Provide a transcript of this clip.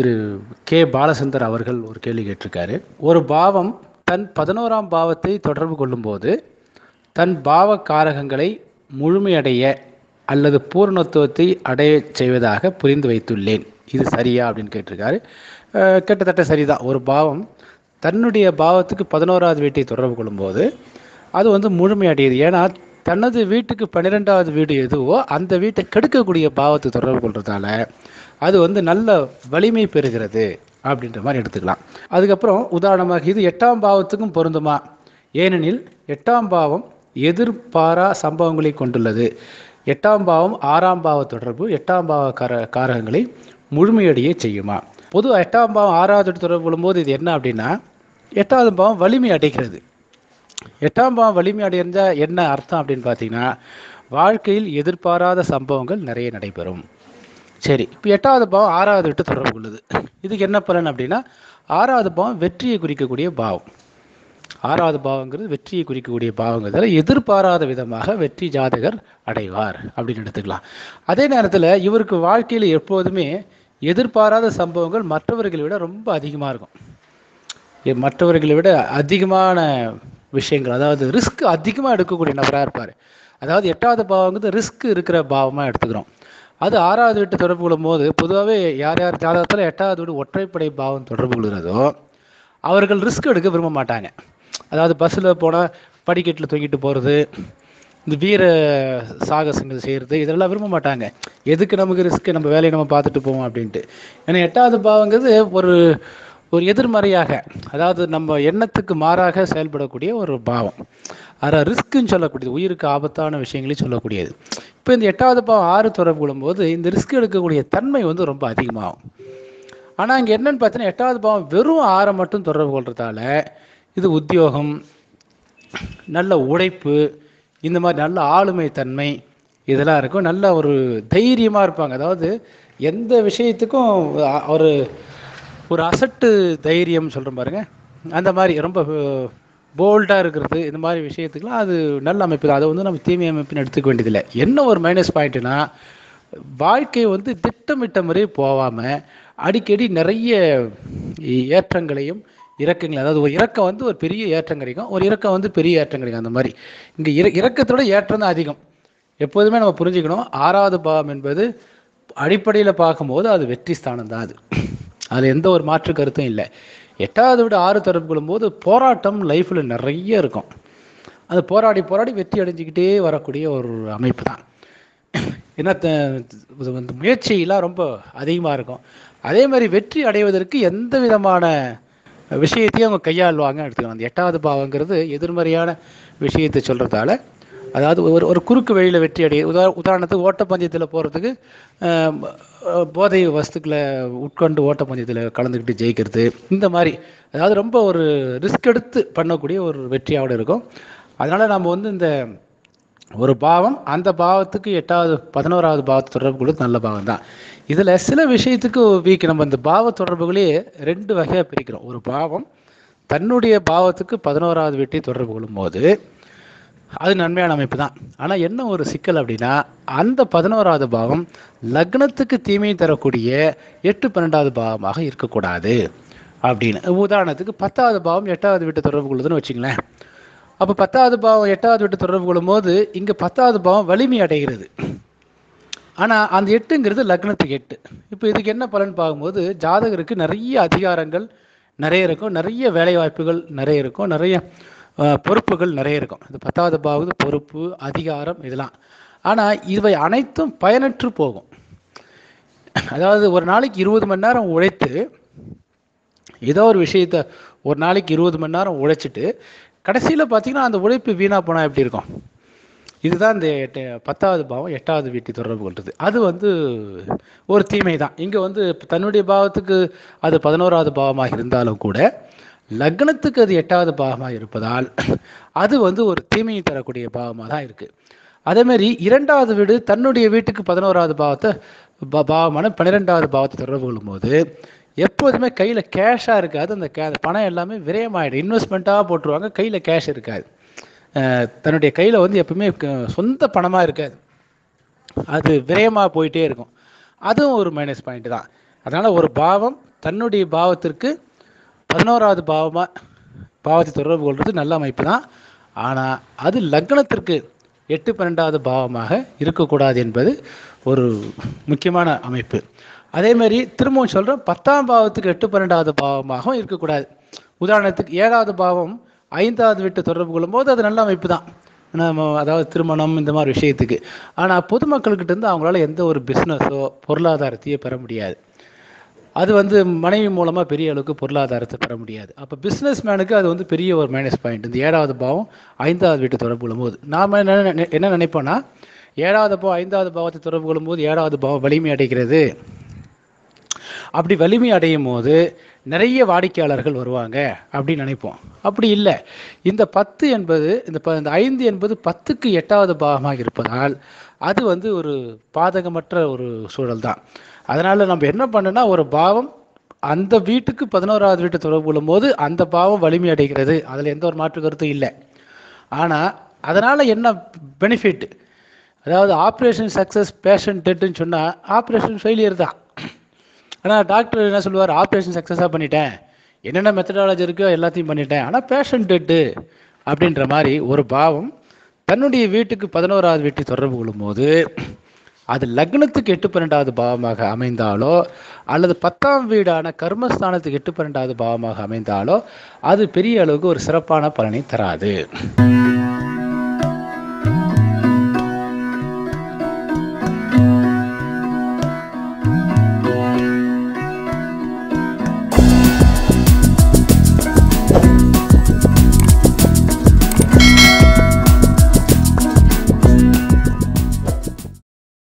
திரு K Balachander அவர்கள் ஒரு கேள்வி கேட்டிருக்காரு ஒரு பாவம் தன் பதினோராம் பாவத்தை தொடர்பு கொள்ளும்போது தன் பாவ காரகங்களை முழுமையடைய அல்லது பூரணத்துவத்தை அடைய செய்வதாக புரிந்து வைத்துள்ளேன் இது சரியா அப்படின்னு கேட்டிருக்காரு அஹ் கிட்டத்தட்ட சரிதான் ஒரு பாவம் தன்னுடைய பாவத்துக்கு பதினோராவது வீட்டை தொடர்பு கொள்ளும்போது அது வந்து முழுமையடையுது ஏன்னா தனது வீட்டுக்கு பன்னிரெண்டாவது வீடு எதுவோ அந்த வீட்டை கெடுக்கக்கூடிய பாவத்தை தொடர்பு கொள்றதால அது வந்து நல்ல வலிமை பெறுகிறது அப்படின்ற மாதிரி எடுத்துக்கலாம் அதுக்கப்புறம் உதாரணமாக இது எட்டாம் பாவத்துக்கும் பொருந்துமா ஏனெனில் எட்டாம் பாவம் எதிர்பாரா சம்பவங்களை கொண்டுள்ளது எட்டாம் பாவம் ஆறாம் பாவ தொடர்பு எட்டாம் பாவ கார காரகங்களை முழுமையடைய செய்யுமா பொது எட்டாம் பாவம் ஆறாவது வீட்டு தொடர்பு கொள்ளும்போது இது என்ன அப்படின்னா எட்டாவது பாவம் வலிமை அடைகிறது எட்டாம் பாவம் வலிமை அடைஞ்சா என்ன அர்த்தம் அப்படின்னு பார்த்தீங்கன்னா வாழ்க்கையில் எதிர்பாராத சம்பவங்கள் நிறைய நடைபெறும் சரி இப்போ எட்டாவது பாவம் ஆறாவது விட்டு தொடர்பு கொள்ளுது இதுக்கு என்ன பலன் அப்படின்னா ஆறாவது பாவம் வெற்றியை குறிக்கக்கூடிய பாவம் ஆறாவது பாவங்கிறது வெற்றியை குறிக்கக்கூடிய பாவங்கிறதுல எதிர்பாராத விதமாக வெற்றி ஜாதகர் அடைவார் அப்படின்னு எடுத்துக்கலாம் அதே நேரத்தில் இவருக்கு வாழ்க்கையில் எப்போதுமே எதிர்பாராத சம்பவங்கள் மற்றவர்களை விட ரொம்ப அதிகமாக இருக்கும் எ- மற்றவர்களை விட அதிகமான விஷயங்கள் அதாவது ரிஸ்க் அதிகமாக எடுக்கக்கூடிய நபராக இருப்பார் அதாவது எட்டாவது பாவங்கிறது ரிஸ்க் இருக்கிற பாவமாக எடுத்துக்கிறோம் அது ஆறாவது வீட்டு தொடர்பு கொள்ளும் போது பொதுவாகவே யார் யார் ஜாதகத்தில் எட்டாவது வீடு ஒற்றைப்படை பாவம் தொடர்பு கொள்கிறதோ அவர்கள் ரிஸ்க் எடுக்க விரும்ப மாட்டாங்க அதாவது பஸ்ஸில் போனால் படிக்கட்டில் தொங்கிட்டு போகிறது இந்த வீர சாகசங்கள் செய்கிறது இதெல்லாம் விரும்ப மாட்டாங்க எதுக்கு நமக்கு ரிஸ்க் நம்ம வேலையை நம்ம பார்த்துட்டு போவோம் அப்படின்ட்டு ஏன்னா எட்டாவது பாவங்கிறது ஒரு ஒரு எதிர்மறையாக அதாவது நம்ம எண்ணத்துக்கு மாறாக செயல்படக்கூடிய ஒரு பாவம் அதில் ரிஸ்க்குன்னு சொல்லக்கூடியது உயிருக்கு ஆபத்தான விஷயங்களையும் சொல்லக்கூடியது இப்போ இந்த எட்டாவது பாவம் ஆறு தொடர்பு கொள்ளும்போது இந்த ரிஸ்க் எடுக்கக்கூடிய தன்மை வந்து ரொம்ப அதிகமாகும் ஆனால் இங்கே என்னன்னு பார்த்தீங்கன்னா எட்டாவது பாவம் வெறும் ஆறை மட்டும் தொடர்பு கொள்றதால இது உத்தியோகம் நல்ல உழைப்பு இந்த மாதிரி நல்ல ஆளுமை தன்மை இதெல்லாம் இருக்கும் நல்ல ஒரு தைரியமாக இருப்பாங்க அதாவது எந்த விஷயத்துக்கும் அ- ஒரு ஒரு அசட்டு தைரியம் சொல்கிறோம் பாருங்க அந்த மாதிரி ரொம்ப போல்டாக இருக்கிறது இந்த மாதிரி விஷயத்துக்குலாம் அது நல்ல அமைப்பு தான் அதை வந்து நம்ம தீமை அமைப்புன்னு எடுத்துக்க வேண்டியதில்லை என்ன ஒரு மைனஸ் பாயிண்ட்னா வாழ்க்கை வந்து திட்டமிட்ட முறை போகாமல் அடிக்கடி நிறைய ஏற்றங்களையும் இறக்கங்கள் அதாவது ஒரு இறக்கம் வந்து ஒரு பெரிய ஏற்றம் கிடைக்கும் ஒரு இறக்கம் வந்து பெரிய ஏற்றம் கிடைக்கும் அந்த மாதிரி இங்கே இற இறக்கத்தோட ஏற்றம் தான் அதிகம் எப்போதுமே நம்ம புரிஞ்சுக்கணும் ஆறாவது பாவம் என்பது அடிப்படையில் பார்க்கும்போது அது வெற்றி ஸ்தானம் தான் அது அதில் எந்த ஒரு மாற்று கருத்தும் இல்லை எட்டாவது விட ஆறு தொடர்பு கொள்ளும்போது போராட்டம் லைஃப்பில் நிறைய இருக்கும் அது போராடி போராடி வெற்றி அடைஞ்சிக்கிட்டே வரக்கூடிய ஒரு அமைப்பு தான் ஏன்னா த- இது வந்து முயற்சியெல்லாம் ரொம்ப அதிகமாக இருக்கும் அதே மாதிரி வெற்றி அடைவதற்கு எந்த விதமான விஷயத்தையும் அவங்க கையாளுவாங்க எடுத்துக்கலாம் அந்த எட்டாவது பாவங்கிறது எதிர்மறையான விஷயத்தை சொல்கிறதால அதாவது ஒரு ஒரு குறுக்கு வழியில் வெற்றி அடைய உதா உதாரணத்துக்கு ஓட்டப்பந்தயத்தில் போகிறதுக்கு போதை வஸ்துக்களை உட்கொண்டு ஓட்டப்பந்தயத்தில் கலந்துக்கிட்டு ஜெயிக்கிறது இந்த மாதிரி அதாவது ரொம்ப ஒரு ரிஸ்க் எடுத்து பண்ணக்கூடிய ஒரு வெற்றியோடு இருக்கும் அதனால் நம்ம வந்து இந்த ஒரு பாவம் அந்த பாவத்துக்கு எட்டாவது பதினோராவது பாவத்தை தொடர்பு கொள்வது நல்ல பாவம் தான் இதில் சில விஷயத்துக்கு வீக் நம்ம இந்த பாவ தொடர்புகளே ரெண்டு வகையாக பிரிக்கிறோம் ஒரு பாவம் தன்னுடைய பாவத்துக்கு பதினோராவது வீட்டை தொடர்பு கொள்ளும்போது அது நன்மையான அமைப்பு தான் ஆனால் என்ன ஒரு சிக்கல் அப்படின்னா அந்த பதினோராவது பாவம் லக்னத்துக்கு தீமை தரக்கூடிய எட்டு பன்னெண்டாவது பாவமாக இருக்கக்கூடாது அப்படின்னு உதாரணத்துக்கு பத்தாவது பாவம் எட்டாவது வீட்டை தொடர்பு கொள்ளுதுன்னு வச்சுங்களேன் அப்போ பத்தாவது பாவம் எட்டாவது வீட்டை தொடர்பு கொள்ளும்போது இங்கே பத்தாவது பாவம் வலிமை அடைகிறது ஆனால் அந்த எட்டுங்கிறது லக்னத்துக்கு எட்டு இப்போ இதுக்கு என்ன பலன் பார்க்கும்போது ஜாதகருக்கு நிறைய அதிகாரங்கள் நிறைய இருக்கும் நிறைய வேலை வாய்ப்புகள் நிறைய இருக்கும் நிறைய அஹ், பொறுப்புகள் நிறைய இருக்கும் இது பத்தாவது பாவது பொறுப்பு அதிகாரம் இதெல்லாம் ஆனால் இவை அனைத்தும் பயனற்று போகும் அதாவது ஒரு நாளைக்கு இருபது மணி நேரம் உழைத்து ஏதோ ஒரு விஷயத்த ஒரு நாளைக்கு இருபது மணி நேரம் உழைச்சிட்டு கடைசியில் பார்த்தீங்கன்னா அந்த உழைப்பு வீணாக போனால் எப்படி இருக்கும் இதுதான் இந்த எட்டு பத்தாவது பாவம் எட்டாவது வீட்டை தொடர்பு கொள்வது அது வந்து ஒரு தீமை தான் இங்கே வந்து தன்னுடைய பாவத்துக்கு அது பதினோராவது பாவமாக இருந்தாலும் கூட லக்னத்துக்கு அது எட்டாவது பாவமாக இருப்பதால் அது வந்து ஒரு தீமையை தரக்கூடிய பாவமாக தான் இருக்குது அதேமாதிரி இரண்டாவது வீடு தன்னுடைய வீட்டுக்கு பதினோராவது பாவத்தை பா- பாவமான பன்னிரெண்டாவது பாவத்தை தொடர்பு கொள்ளும்போது எப்போதுமே கையில் கேஷாக இருக்காது அந்த கே அந்த பணம் எல்லாமே விரயமாயிடும் இன்வெஸ்ட்மெண்ட்டாக போட்டுருவாங்க கையில் கேஷ் இருக்காது அஹ் தன்னுடைய கையில் வந்து எப்பவுமே க- சொந்த பணமாக இருக்காது அது விரயமாக போயிட்டே இருக்கும் அதுவும் ஒரு மைனஸ் பாயிண்ட் தான் அதனால் ஒரு பாவம் தன்னுடைய பாவத்திற்கு பதினோராவது பாவமாக பாவத்தை தொடர்பு கொள்வது நல்ல அமைப்பு தான் ஆனால் அது லக்னத்திற்கு எட்டு பன்னெண்டாவது பாவமாக இருக்கக்கூடாது என்பது ஒரு முக்கியமான அமைப்பு அதே மாதிரி திரும்பவும் சொல்கிறேன் பத்தாம் பாவத்துக்கு எட்டு பன்னெண்டாவது பாவமாகவும் இருக்கக்கூடாது உதாரணத்துக்கு ஏழாவது பாவம் ஐந்தாவது வீட்டு தொடர்பு கொள்ளும்போது அது நல்ல அமைப்பு தான் நம்ம அதாவது திருமணம் இந்த மாதிரி விஷயத்துக்கு ஆனால் பொதுமக்கள்கிட்ட இருந்து அவங்களால எந்த ஒரு பிஸ்னஸோ பொருளாதாரத்தையோ பெற முடியாது அது வந்து மனைவி மூலமாக பெரிய அளவுக்கு பொருளாதாரத்தை பெற முடியாது அப்போ பிஸ்னஸ் மேனுக்கு அது வந்து பெரிய ஒரு மைனஸ் பாயிண்ட் இந்த ஏழாவது பாவம் ஐந்தாவது வீட்டு தொடர்பு கொள்ளும்போது நாம் என்ன நினை- என்ன நினைப்போம்னா ஏழாவது பாவம் ஐந்தாவது பாவத்தை தொடர்பு கொள்ளும்போது ஏழாவது பாவம் வலிமை அடைகிறது அப்படி வலிமை அடையும் போது நிறைய வாடிக்கையாளர்கள் வருவாங்க அப்படின்னு நினைப்போம் அப்படி இல்லை இந்த பத்து என்பது இந்த ப இந்த ஐந்து என்பது பத்துக்கு எட்டாவது பாகமாக இருப்பதால் அது வந்து ஒரு பாதகமற்ற ஒரு சூழல் தான் அதனால் நம்ம என்ன பண்ணோன்னா ஒரு பாவம் அந்த வீட்டுக்கு பதினோராவது வீட்டு தொடர்பு கொள்ளும்போது அந்த பாவம் வலிமை அடைகிறது அதில் எந்த ஒரு மாற்று கருத்தும் இல்லை ஆனால் அதனால் என்ன பெனிஃபிட் அதாவது ஆப்ரேஷன் சக்ஸஸ் பேஷண்ட் டெட்டுன்னு சொன்னால் ஆப்ரேஷன் ஃபெயிலியர் தான் ஆனால் டாக்டர் என்ன சொல்லுவார் ஆப்ரேஷன் சக்ஸஸாக பண்ணிட்டேன் என்னென்ன மெத்தடாலஜி இருக்கோ எல்லாத்தையும் பண்ணிட்டேன் ஆனால் பேஷண்ட் டெட்டு அப்படின்ற மாதிரி ஒரு பாவம் தன்னுடைய வீட்டுக்கு பதினோராவது வீட்டை தொடர்பு கொள்ளும்போது அது லக்னத்துக்கு எட்டு பன்னெண்டாவது பாவமாக அமைந்தாலோ அல்லது பத்தாம் வீடான கர்மஸ்தானத்துக்கு எட்டு பன்னெண்டாவது பாவமாக அமைந்தாலோ அது பெரிய அளவுக்கு ஒரு சிறப்பான பலனை தராது